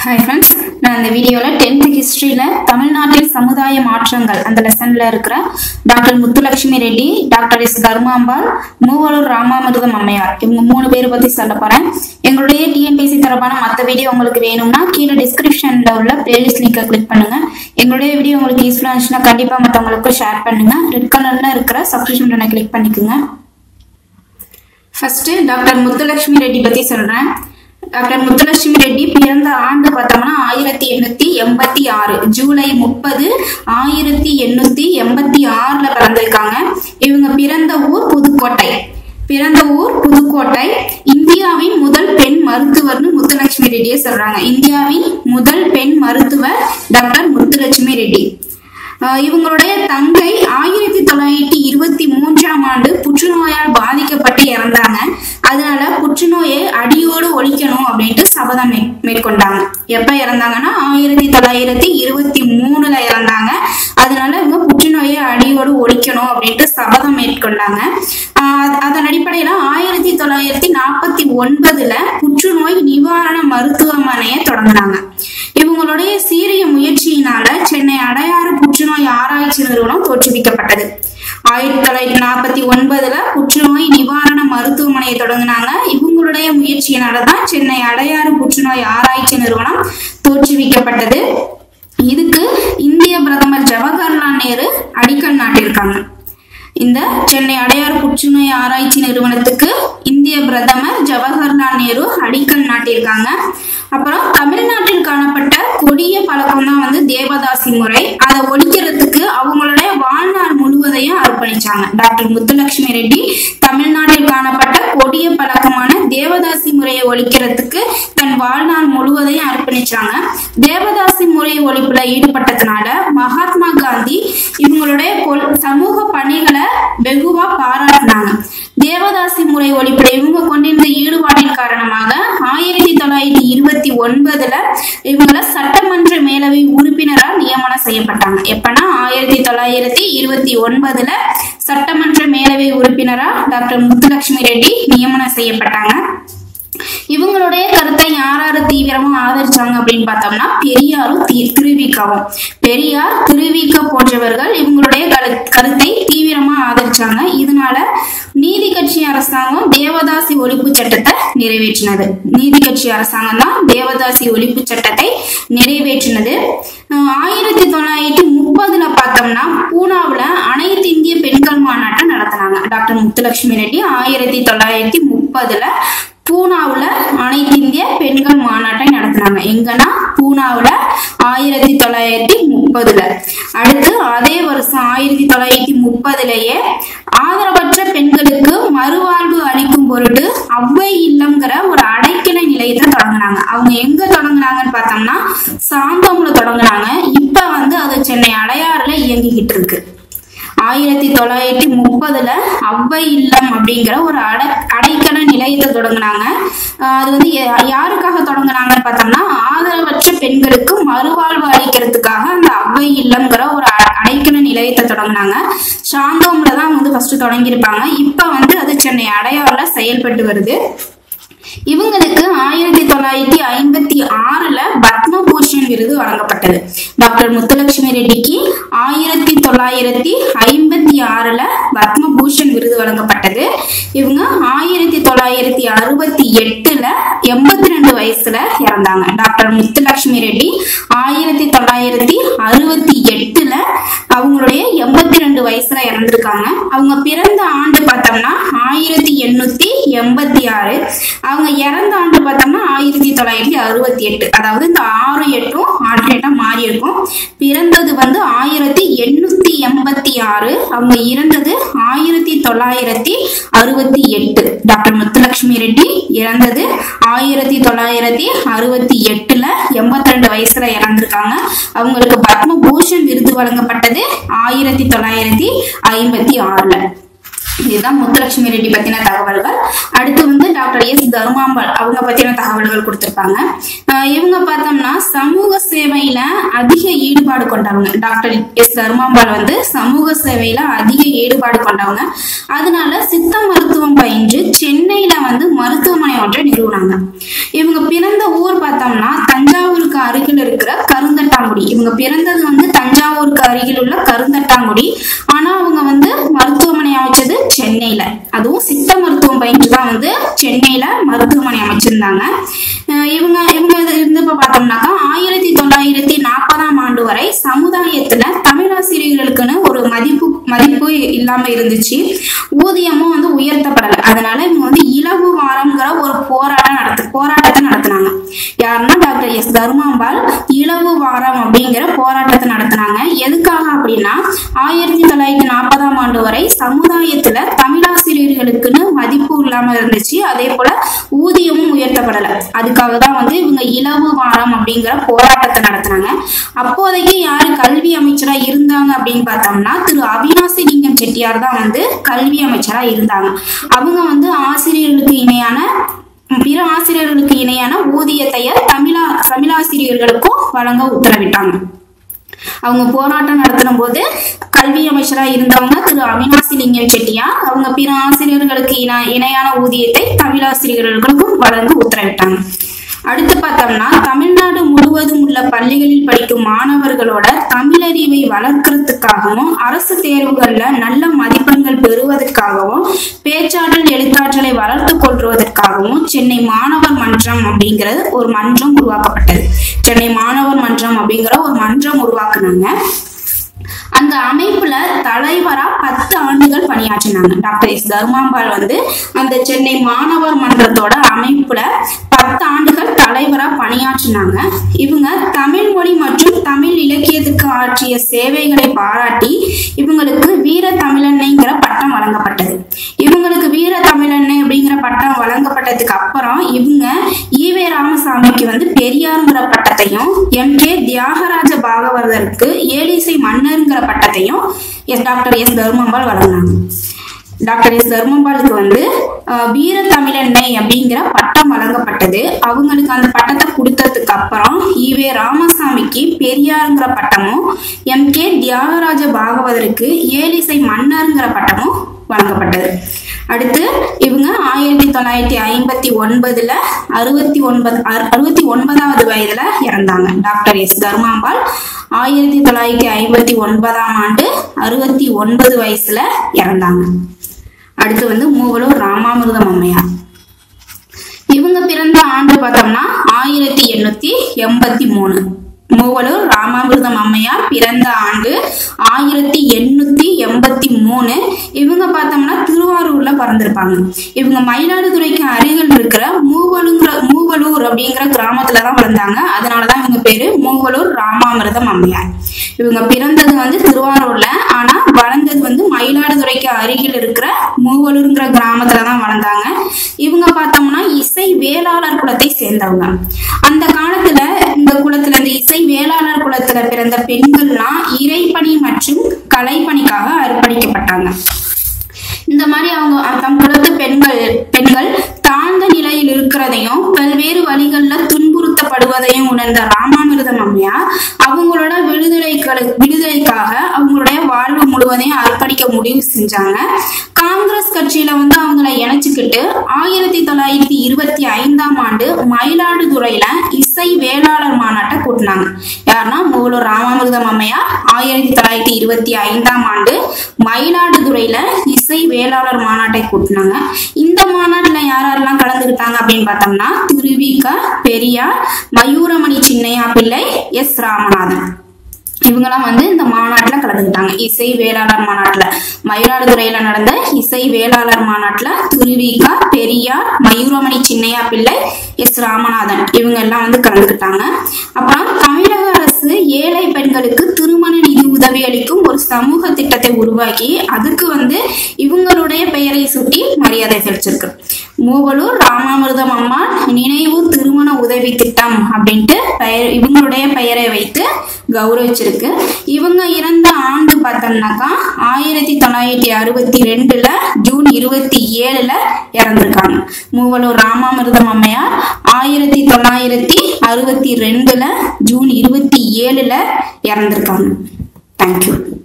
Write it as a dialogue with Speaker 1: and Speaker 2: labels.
Speaker 1: hi friends நான் இந்த வீடியோவில் டென்த் ஹிஸ்ட்ரியில் தமிழ்நாட்டில் சமுதாய மாற்றங்கள் அந்த லெசனில் இருக்கிற doctor Muthulakshmi Reddy doctor S Dharmambal Moovalur Ramamirtham Ammaiyar இவங்க மூணு பேரை பற்றி சொல்ல போகிறேன் எங்களுடைய டிஎன்பிசி தொடர்பான மற்ற வீடியோ உங்களுக்கு வேணும்னா கீழே டிஸ்கிரிப்ஷனில் உள்ள பிளேலிஸ்ட் லிங்கை கிளிக் பண்ணுங்கள் எங்களுடைய வீடியோ உங்களுக்கு யூஸ்ஃபுல்லாக இருந்துச்சுன்னா கண்டிப்பாக மற்றவங்களுக்கு ஷேர் பண்ணுங்கள் ரெட் கலரில் இருக்கிற சப்ஸ்கிரிப்ஷன் பட்டனை கிளிக் பண்ணிக்கோங்க ஃபர்ஸ்ட் டாக்டர் முத்துலட்சுமி ரெட்டி பத்தி சொல்றேன் டாக்டர் முத்துலட்சுமி ரெட்டி பிறந்த ஆண்டு பார்த்தோம்னா ஆயிரத்தி எண்ணூத்தி எண்பத்தி ஆறு ஜூலை முப்பது ஆயிரத்தி எண்ணூத்தி எண்பத்தி ஆறுல பிறந்திருக்காங்க இவங்க பிறந்த ஊர் புதுக்கோட்டை பிறந்த ஊர் புதுக்கோட்டை இந்தியாவின் முதல் பெண் மருத்துவர்னு முத்துலட்சுமி ரெட்டியே சொல்றாங்க இந்தியாவின் முதல் பெண் மருத்துவர் டாக்டர் முத்துலட்சுமி ரெட்டி ஆஹ் இவங்களுடைய தங்கை ஆயிரத்தி தொள்ளாயிரத்தி இருபத்தி மூன்றாம் ஆண்டு புற்றுநோயால் பாதிக்கப்பட்டு இறந்தாங்க அதனால புற்றுநோயை அடியோடு ஒழிக்கணும் அப்படின்ட்டு சபதம் மே- மேற்கொண்டாங்க எப்ப இறந்தாங்கன்னா ஆயிரத்தி தொள்ளாயிரத்தி இருபத்தி மூணுல இறந்தாங்க அதனால இவங்க புற்றுநோயை அடியோடு ஒழிக்கணும் அப்படின்ட்டு சபதம் மேற்கொண்டாங்க ஆஹ் அதன் அடிப்படையில ஆயிரத்தி தொள்ளாயிரத்தி நாற்பத்தி ஒன்பதுல புற்றுநோய் நிவாரண மருத்துவமனையை தொடங்கினாங்க இவங்களுடைய சீரிய முயற்சியினால சென்னை அடையாறு புற்றுநோய் ஆராய்ச்சி நிறுவனம் தோற்றுவிக்கப்பட்டது ஆயிரத்தி தொள்ளாயிரத்தி நாற்பத்தி ஒன்பதுல புற்றுநோய் நிவாரண மருத்துவமனையை தொடங்கினாங்க இவங்களுடைய முயற்சியினாலதான் சென்னை அடையாறு புற்றுநோய் ஆராய்ச்சி நிறுவனம் தோற்றுவிக்கப்பட்டது இதுக்கு இந்திய பிரதமர் ஜவஹர்லால் நேரு அடிக்கல் நாட்டியிருக்காங்க இந்த சென்னை அடையாறு புற்றுநோய் ஆராய்ச்சி நிறுவனத்துக்கு இந்திய பிரதமர் ஜவஹர்லால் நேரு அடிக்கல் நாட்டியிருக்காங்க அப்புறம் தமிழ்நாட்டில் காணப்பட்ட கொடிய பழக்கம் தான் வந்து தேவதாசி முறை அதை ஒழிக்கிறதுக்கு அவங்களுடைய வாழ்நாள் முழுவதையும் அர்ப்பணிச்சாங்க டாக்டர் முத்துலட்சுமி ரெட்டி தமிழ்நாட்டில் காணப்பட்ட கொடிய பழக்கமான தேவதாசி முறையை ஒழிக்கிறதுக்கு தன் வாழ்நாள் முழுவதையும் அர்ப்பணிச்சாங்க தேவதாசி முறை ஒழிப்புல ஈடுபட்டதுனால மகாத்மா காந்தி இவங்களுடைய கொல்- சமூக பணிகளை வெகுவா பாராட்டினாங்க தேவதாசி முறை ஒழிப்புல இவங்க கொண்டிருந்த ஈடுபாட்டின் காரணமாக ஆயிரத்தி தொள்ளாயிரத்தி இருபத்தி ஒன்பதுல இவங்கள சட்டமன்ற மேலவை உறுப்பினரா நியமனம் செய்யப்பட்டாங்க எப்பனா ஆயிரத்தி தொள்ளாயிரத்தி இருபத்தி ஒன்பதுல சட்டமன்ற மேலவை உறுப்பினரா டாக்டர் முத்துலட்சுமி ரெட்டி நியமனம் செய்யப்பட்டாங்க இவங்களுடைய கருத்தை யார் யாரு தீவிரமா ஆதரிச்சாங்க அப்படின்னு பார்த்தோம்னா பெரியாரும் தி- திருவிகவும் பெரியார் திருவிக போன்றவர்கள் இவங்களுடைய கரு- கருத்தை தீவிரமா ஆதரிச்சாங்க இதனால நீதி கட்சி அரசாங்கம் தேவதாசி ஒழிப்பு சட்டத்தை நிறைவேற்றினது நீதி கட்சி அரசாங்கம் தான் தேவதாசி ஒழிப்பு சட்டத்தை நிறைவேற்றினது அஹ் ஆயிரத்தி தொள்ளாயிரத்தி முப்பதுல பார்த்தோம்னா பூனாவுல அனைத்து இந்திய பெண்கள் மாநாட்டை நடத்தினாங்க டாக்டர் முத்துலட்சுமி ரெட்டி ஆயிரத்தி தொள்ளாயிரத்தி முப்பதுல பூனாவுல அனைத்து இந்திய பெண்கள் மாநாட்டை நடத்தினாங்க எங்கன்னா பூனாவுல ஆயிரத்தி தொள்ளாயிரத்தி முப்பதுல அடுத்து அதே வருஷம் ஆயிரத்தி தொள்ளாயிரத்தி முப்பதுலயே ஆதரவற்ற பெண்களுக்கு மறுவாழ்வு அளிக்கும் பொருட்டு அவ்வை இல்லம்ங்கிற ஒரு அடைக்கலை நிலையத்தை தொடங்கினாங்க அவங்க எங்க தொடங்குனாங்கன்னு பார்த்தோம்னா சாந்தோம்ல தொடங்குனாங்க இப்ப வந்து அது சென்னை அடையாறுல இயங்கிக்கிட்டு இருக்கு ஆயிரத்தி தொள்ளாயிரத்தி முப்பதுல அவ்வை இல்லம் அப்படிங்கிற ஒரு அடை அடைக்கல நிலையத்தை தொடங்கினாங்க ஆஹ் அது வந்து யா- யாருக்காக தொடங்கினாங்கன்னு பார்த்தோம்னா ஆதரவற்ற பெண்களுக்கு மறுவாழ்வு அளிக்கிறதுக்காக அந்த அவ்வை இல்லம்ங்கிற ஒரு அ- அடைக்கல நிலையத்தை தொடங்கினாங்க சாந்தோம்ல தான் வந்து ஃபர்ஸ்ட் தொடங்கியிருப்பாங்க இப்ப வந்து அது சென்னை அடையாறுல செயல்பட்டு வருது இவங்களுக்கு ஆயிரத்தி தொள்ளாயிரத்தி ஐம்பத்தி ஆறுல பத்மபூஷன் விருது வழங்கப்பட்டது டாக்டர் முத்துலட்சுமி ரெட்டிக்கு ஆயிரத்தி தொள்ளாயிரத்தி ஐம்பத்தி ஆறுல பத்மபூஷன் விருது வழங்கப்பட்டது இவங்க ஆயிரத்தி தொள்ளாயிரத்தி அறுபத்தி எட்டுல எண்பத்தி ரெண்டு வயசுல இறந்தாங்க டாக்டர் முத்துலட்சுமி ரெட்டி ஆயிரத்தி தொள்ளாயிரத்தி அறுபத்தி எட்டுல அவங்களுடைய எண்பத்தி ரெண்டு வயசுல இறந்திருக்காங்க அவங்க பிறந்த ஆண்டு பார்த்தோம்னா ஆயிரத்தி எண்ணூத்தி எண்பத்தி ஆறு அவங்க இறந்த ஆண்டு பார்த்தோம்னா ஆயிரத்தி தொள்ளாயிரத்தி அறுபத்தி எட்டு அதாவது இந்த ஆறு எட்டும் ஆல்டர்னேட்டா மாறி இருக்கும் பிறந்தது வந்து ஆயிரத்தி எண்ணூத்தி எண்பத்தி ஆறு அவங்க இறந்தது ஆயிரத்தி தொள்ளாயிரத்தி அறுபத்தி எட்டு டாக்டர் முத்துலட்சுமி ரெட்டி இறந்தது ஆயிரத்தி தொள்ளாயிரத்தி அறுபத்தி எட்டுல எண்பத்தி ரெண்டு வயசுல இறந்திருக்காங்க அவங்களுக்கு பத்மபூஷன் விருது வழங்கப்பட்டது ஆயிரத்தி தொள்ளாயிரத்தி ஐம்பத்தி ஆறுல இதுதான் முத்துலட்சுமி ரெட்டி பத்தின தகவல்கள் அடுத்து வந்து டாக்டர் எஸ் தர்மாம்பாள் அவங்க பத்தின தகவல்கள் கொடுத்திருப்பாங்க ஆஹ் இவங்க பார்த்தோம்னா சமூக சேவையில அதிக ஈடுபாடு கொண்டவங்க டாக்டர் எஸ் தர்மாம்பாள் வந்து சமூக சேவையில அதிக ஈடுபாடு கொண்டவங்க அதனால சித்த மருத்துவம் பயின்று சென்னையில வந்து மருத்துவமனை ஒன்றை நிறுவனாங்க இவங்க பிறந்த ஊர் பார்த்தோம்னா தஞ்சாவூருக்கு இவங்க பிறந்தது வந்து தஞ்சாவூருக்கு அருகில் உள்ள கருந்தட்டாங்குடி ஆனா அவங்க வந்து மருத்துவமனை அமைச்சது சென்னையில அதுவும் சித்த மருத்துவம் பயின்று தான் வந்து சென்னையில மருத்துவமனை அமைச்சிருந்தாங்க அஹ் இவங்க இவங்க இது இருந்து இப்ப பார்த்தோம்னாக்கா ஆயிரத்தி தொள்ளாயிரத்தி நாற்பதாம் ஆண்டு வரை சமுதாயத்துல தமிழாசிரியர்களுக்குன்னு ஒரு மதிப்பு மதிப்பு இல்லாம இருந்துச்சு ஊதியமும் வந்து உயர்த்தப்படலை அதனால இவங்க வந்து இலவு வாரம்ங்கிற ஒரு போராட்டம் நடத்து போராட்டத்தை நடத்தினாங்க யாருன்னா டாக்டர் எஸ் தர்மாம்பாள் இலவு வாரம் அப்படிங்கிற போராட்டத்தை நடத்தினாங்க எதுக்காக அப்படின்னா ஆயிரத்தி தொள்ளாயிரத்தி நாற்பதாம் ஆண்டு வரை சமுதாயத்துல தமிழாசிரியர்களுக்குன்னு மதிப்பு இல்லாம இருந்துச்சு அதே போல ஊதியமும் உயர்த்தப்படலை அதுக்காக தான் வந்து இவங்க இலவு வாரம் அப்படிங்கிற போராட்டத்தை நடத்தினாங்க அப்போதைக்கு யாரு கல்வி அமைச்சரா இருந்தாங்க அப்படின்னு பார்த்தோம்னா திரு அவினாசி லிங்கம் செட்டியார் தான் வந்து கல்வி அமைச்சரா இருந்தாங்க அவங்க வந்து ஆசிரியர்களுக்கு இணையான பிற ஆசிரியர்களுக்கு இணையான ஊதியத்தைய தமிழா தமிழாசிரியர்களுக்கும் வழங்க உத்தரவிட்டாங்க அவங்க போராட்டம் நடத்தின போது கல்வி அமைச்சரா இருந்தவங்க திரு அவினாசி லிங்கம் செட்டியார் அவங்க பிற ஆசிரியர்களுக்கு இணை இணையான ஊதியத்தை தமிழாசிரியர்களுக்கும் வழங்க உத்தரவிட்டாங்க அடுத்து பார்த்தோம்னா தமிழ்நாடு முழுவதும் உள்ள பள்ளிகளில் படிக்கும் மாணவர்களோட தமிழறிவை வளர்க்கறதுக்காகவும் அரசு தேர்வுகள்ல நல்ல மதிப்பெண்கள் பெறுவதற்காகவும் பேச்சாற்றல் எழுத்தாற்றலை வளர்த்து கொள்வதற்காகவும் சென்னை மாணவர் மன்றம் அப்படிங்கிறது ஒரு மன்றம் உருவாக்கப்பட்டது சென்னை மாணவர் மன்றம் அப்படிங்கிற ஒரு மன்றம் உருவாக்குனாங்க அந்த அமைப்புல தலைவரா பத்து ஆண்டுகள் பணியாற்றினாங்க டாக்டர் எஸ் தர்மாம்பாள் வந்து அந்த சென்னை மாணவர் மன்றத்தோட அமைப்புல பத்து ஆண்டுகள் தலைவரா பணியாற்றினாங்க இவங்க தமிழ் மொழி மற்றும் தமிழ் இலக்கியத்துக்கு ஆற்றிய சேவைகளை பாராட்டி இவங்களுக்கு வீர தமிழன்னைங்கிற பட்டம் வழங்கப்பட்டது இவங்களுக்கு வீர தமிழன்னை அப்படிங்கிற பட்டம் வழங்கப்பட்டதுக்கு அப்புறம் இவங்க ஈவே ராமசாமிக்கு வந்து பெரியாருங்கிற பட்டத்தையும் எம் கே தியாகராஜ பாகவதருக்கு ஏலிசை மன்னருங்கிற பட்டத்தையும் எஸ் டாக்டர் எஸ் தர்மாம்பாள் வழங்கினாங்க டாக்டர் எஸ் தர்மம்பாளுக்கு வந்து அஹ், வீர தமிழன்னை அப்படிங்கிற பட்டம் வழங்கப்பட்டது அவங்களுக்கு அந்த பட்டத்தை கொடுத்ததுக்கு அப்புறம் ஈவே ராமசாமிக்கு பெரியாருங்கிற பட்டமும் எம் கே தியாகராஜ பாகவதருக்கு ஏலிசை மன்னருங்கிற பட்டமும் வழங்கப்பட்டது அடுத்து இவங்க ஆயிரத்தி தொள்ளாயிரத்தி ஐம்பத்தி ஒன்பதுல அறுபத்தி ஒன்பது அறு- அறுபத்தி ஒன்பதாவது வயதுல இறந்தாங்க டாக்டர் எஸ் தர்மாம்பாள் ஆயிரத்தி தொள்ளாயிரத்தி ஐம்பத்தி ஒன்பதாம் ஆண்டு அறுபத்தி ஒன்பது வயசுல இறந்தாங்க அடுத்து வந்து மூவலூர் ராமாமிர்தம் அம்மையார் இவங்க பிறந்த ஆண்டு பார்த்தோம்னா ஆயிரத்தி எண்ணூத்தி எண்பத்தி மூணு மூவலூர் ராமாமிர்தம் அம்மையார் பிறந்த ஆண்டு ஆயிரத்தி எண்ணூத்தி எண்பத்தி மூணு இவங்க பார்த்தோம்னா திருவாரூர்ல பிறந்திருப்பாங்க இவங்க மயிலாடுதுறைக்கு அருகில் இருக்கிற மூவலுங்கிற மூவலூர் அப்படிங்கிற கிராமத்துல தான் வளர்ந்தாங்க அதனாலதான் இவங்க பேரு மூவலூர் ராமாமிர்தம் அம்மையார் இவங்க பிறந்தது வந்து திருவாரூர்ல ஆனா வளர்ந்தது வந்து மயிலாடுதுறைக்கு அருகில் இருக்கிற மூவலூருங்கிற கிராமத்துல தான் வளர்ந்தாங்க இவங்க பார்த்தோம்னா இசை வேளாளர் குலத்தை சேர்ந்தவங்க அந்த காலத்துல இந்த குலத்துல இந்த இசை வேளாளர் குலத்துல பிறந்த பெண்கள்லாம் இறைப்பணி மற்றும் கலைப்பணிக்காக அர்ப்பணிக்கப்பட்டாங்க இந்த மாதிரி அவங்க தம் குலத்து பெண்கள் பெண்கள் தாழ்ந்த நிலையில் இருக்கிறதையும் பல்வேறு வழிகள்ல துன்புறுத்தப்படுவதையும் உணர்ந்த ராமாமிர்தம் அம்மையார் அவங்களோட விடுதலைகளை விடுதலைக்காக அவங்களுடைய வாழ்வு முழுவதையும் அர்ப்பணிக்க முடிவு செஞ்சாங்க காங்கிரஸ் கட்சியில வந்து அவங்கள இணைச்சுக்கிட்டு ஆயிரத்தி தொள்ளாயிரத்தி இருபத்தி ஐந்தாம் ஆண்டு மயிலாடுதுறையில இசை வேளாளர் மாநாட்டை கூட்டினாங்க யாருன்னா மூலூர் ராமாமிர்தம் அம்மையார் ஆயிரத்தி தொள்ளாயிரத்தி இருபத்தி ஐந்தாம் ஆண்டு மயிலாடுதுறையில இசை வேளாளர் மாநாட்டை கூட்டினாங்க இந்த மாநாட்டுல யார் யாரெல்லாம் கலந்துக்கிட்டாங்க அப்படின்னு பார்த்தோம்னா திருவிக பெரியார் மயூரமணி சின்னையா பிள்ளை எஸ் ராமநாதன் இவங்கெல்லாம் வந்து இந்த மாநாட்டுல கலந்துக்கிட்டாங்க இசை வேளாளர் மாநாட்டுல மயிலாடுதுறையில நடந்த இசை வேளாளர் மாநாட்டுல திருவிக பெரியார் மயூரமணி சின்னையா பிள்ளை எஸ் ராமநாதன் இவங்க எல்லாம் வந்து கலந்துக்கிட்டாங்க அப்புறம் தமிழக அரசு ஏழை பெண்களுக்கு திருமண நிதி உதவி அளிக்கும் ஒரு சமூக திட்டத்தை உருவாக்கி அதுக்கு வந்து இவங்களுடைய பெயரை சுட்டி மரியாதை செலுத்திருக்கு மூவலூர் ராமாமிர்தம் அம்மா நினைவு திருமண உதவி திட்டம் அப்படின்ட்டு பெயர் இவங்களுடைய பெயரை வைத்து கௌரவிச்சிருக்கு இவங்க இறந்த ஆண்டு பார்த்தோம்னாக்கா ஆயிரத்தி தொள்ளாயிரத்தி அறுபத்தி ரெண்டுல ஜூன் இருபத்தி ஏழுல இறந்திருக்காங்க மூவலூர் ராமாமிர்தம் அம்மையார் ஆயிரத்தி தொள்ளாயிரத்தி அறுபத்தி ரெண்டுல ஜூன் இருபத்தி ஏழுல இறந்திருக்காங்க தேங்க்யூ